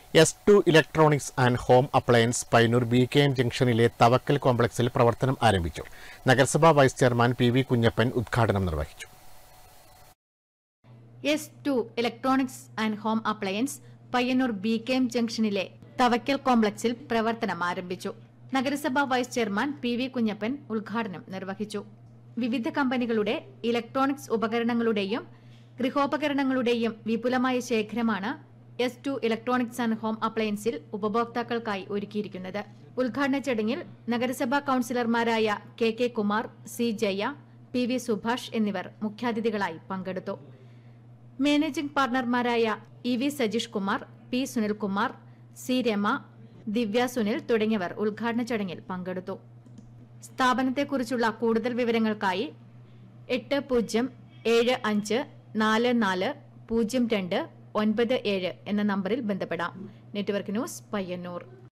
S two electronics and home appliance Payyanur B K M ജംഗ്ഷനിലെ തവക്കൽ കോംപ്ലക്സിൽ പ്രവർത്തനം ആരംഭിച്ചു നഗരസഭാ vice chairman P V Kunhappan ഉദ്ഘാടനം നിർവഹിച്ചു S two electronics and home appliance Payyanur B K M ജംഗ്ഷനിലെ തവക്കൽ കോംപ്ലക്സിൽ പ്രവർത്തനം ആരംഭിച്ചു നഗരസഭാ vice chairman P V Kunhappan ഉദ്ഘാടനം നിർവഹിച്ചു വിവിധ കമ്പനികളുടെ ഇലക്ട്രോണിക്സ് ഉപകരണങ്ങളുടെയും ഗൃഹോപകരണങ്ങളുടെയും വിപുലമായ ശേഖരമാണ് S two electronics and home അപ്ലയൻസിൽ ഉപഭോക്താക്കൾക്കായി ഒരുക്കിയിരിക്കുന്നത് ഉദ്ഘാടന ചടങ്ങിൽ നഗരസഭാ കൌൺസിലർമാരായ K K Kumar C Jaya P V Subhash എന്നിവർ മുഖ്യാതിഥികളായി പങ്കെടുത്തു മാനേജിംഗ് പാർട്ണർമാരായ E V Sajeesh Kumar P Sunilkumar C Rama Divya Sunil തുടങ്ങിയവർ ഉദ്ഘാടന ചടങ്ങിൽ പങ്കെടുത്തു സ്ഥാപനത്തെക്കുറിച്ചുള്ള കൂടുതൽ വിവരങ്ങൾക്കായി എട്ട് പൂജ്യം ഏഴ് അഞ്ച് നാല് നാല് പൂജ്യം രണ്ട് ഒൻപത് ഏഴ് എന്ന നമ്പറിൽ ബന്ധപ്പെടാം നെറ്റ്വർക്ക് ന്യൂസ് പയ്യന്നൂർ